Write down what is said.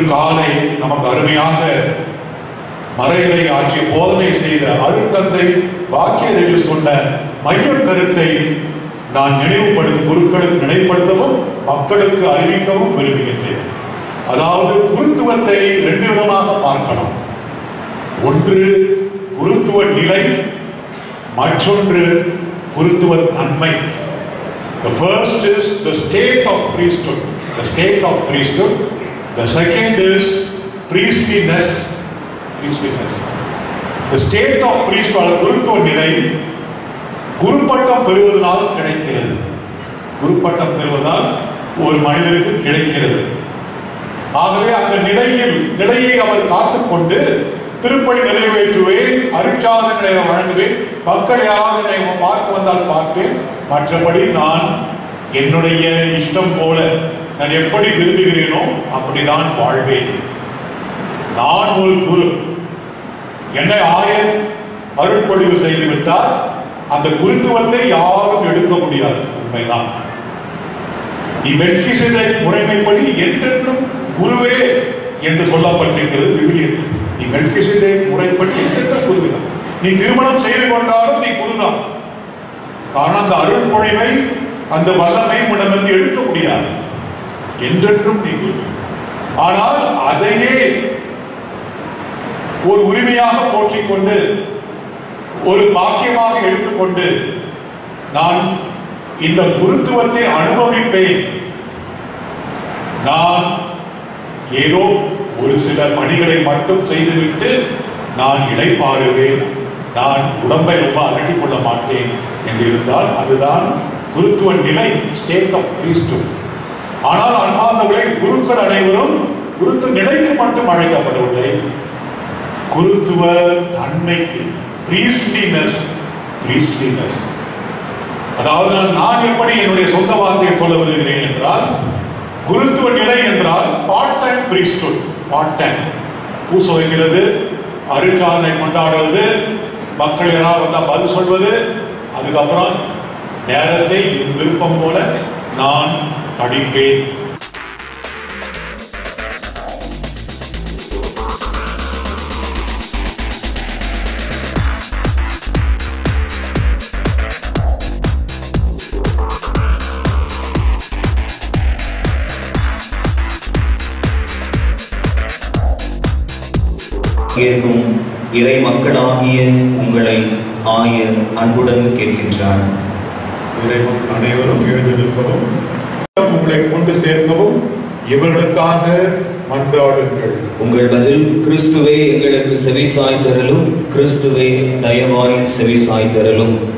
காலை நமக்கு அருமையாக மறைகளை ஆற்றிய போதனை செய்த அருட்தந்தை வாக்கியர்கள் சொன்ன மைய கருத்தை நான் நினைவுபடுத்த குருக்களுக்கு நினைவுபடுத்தவும் மக்களுக்கு அறிவிக்கவும் விரும்புகின்றேன் அதாவது குருத்துவத்தை ரெண்டு விதமாக பார்க்கலாம் ஒன்று குருத்துவ நிலை மற்றொன்று குருத்துவ தன்மை The first is the state of priesthood. The state of priesthood. The second is priestliness. Priestliness. The state of priesthood குருத்துவ நிலை குருப்பட்டம் பெறுவதனால் கிடைக்கிறது குருப்பட்டம் பெறுவதால் ஒரு மனிதருக்கு கிடைக்கிறது ஆகவே அந்த நிலையில் நிலையை அவர் காத்துக்கொண்டு திருப்பணி நிறைவேற்றுவேன் அருட்சாதனை வழங்குவேன் மக்கள் யாராவது என்னை பார்க்க வந்தால் பார்ப்பேன் மற்றபடி நான் என்னுடைய இஷ்டம் போல நான் எப்படி விரும்புகிறேனோ அப்படிதான் வாழ்வேன் நான் ஒரு குரு என்னை ஆயர் அருட்பொழிவு செய்து விட்டால் அந்த குருத்துவத்தை யாரும் எடுக்க முடியாது உண்மைதான் நீ வெற்றி செய்த முறைமைப்படி என்றென்றும் குருவே என்று சொல்லப்பட்டிருக்கிறது விவிலியத்தில் நீ வெற்றி செய்த முறைப்படி என்றென்றும் குருவிதான் நீ திருமணம் செய்து கொண்டாலும் நீ குருதான் காரணம் அந்த அருள்மொழிவை அந்த வல்லமை உடமிருந்து எடுக்க முடியாது என்றென்றும் நீ குரு ஆனால் அதையே ஒரு உரிமையாக போற்றிக் கொண்டு ஒரு பாக்கியமாக எடுத்துக்கொண்டு நான் இந்த குருத்துவத்தை அனுபவிப்பேன் நான் ஏதோ ஒரு சில பணிகளை மட்டும் செய்துவிட்டு நான் இடைப்பாறுவேன் நான் உடம்பை ரொம்ப அகட்டிக் கொள்ள மாட்டேன் என்று இருந்தால் அதுதான் குருத்துவ நிலை ஸ்டேட் ஆஃப் priesthood ஆனால் அன்பார்ந்தவர்களே குருக்கள் அனைவரும் குருத்து நிலைக்கு மட்டும் அழைக்கப்படவில்லை குருத்துவ தன்மைக்கு பிரீஸ்லினஸ் பிரீஸ்லினஸ் அதாவது நான் நான் எப்படி என்னுடைய சொந்த வார்த்தையை சொல்ல வருகிறேன் என்றால் குருத்துவ நிலை என்றால் part time priesthood part time பூச வைக்கிறது அருட்சாதனை கொண்டாடுவது மக்கள் யாராவது வந்தா பதில் சொல்வது அதுக்கப்புறம் நேரத்தை என் விருப்பம் போல நான் படிப்பேன் இருக்கும் இறை மக்களாகிய உங்களை ஆயர் அன்புடன் கேட்கின்றார் இறைவன் அனைவரும் எழுந்து நிற்கவும் உங்களை கொண்டு சேர்க்கவும் இவர்களுக்காக மன்றாடுங்கள் உங்கள் பதில் கிறிஸ்துவே எங்களுக்கு செவிசாய் தரலும் கிறிஸ்துவே தயவாய் செவிசாய் தரலும்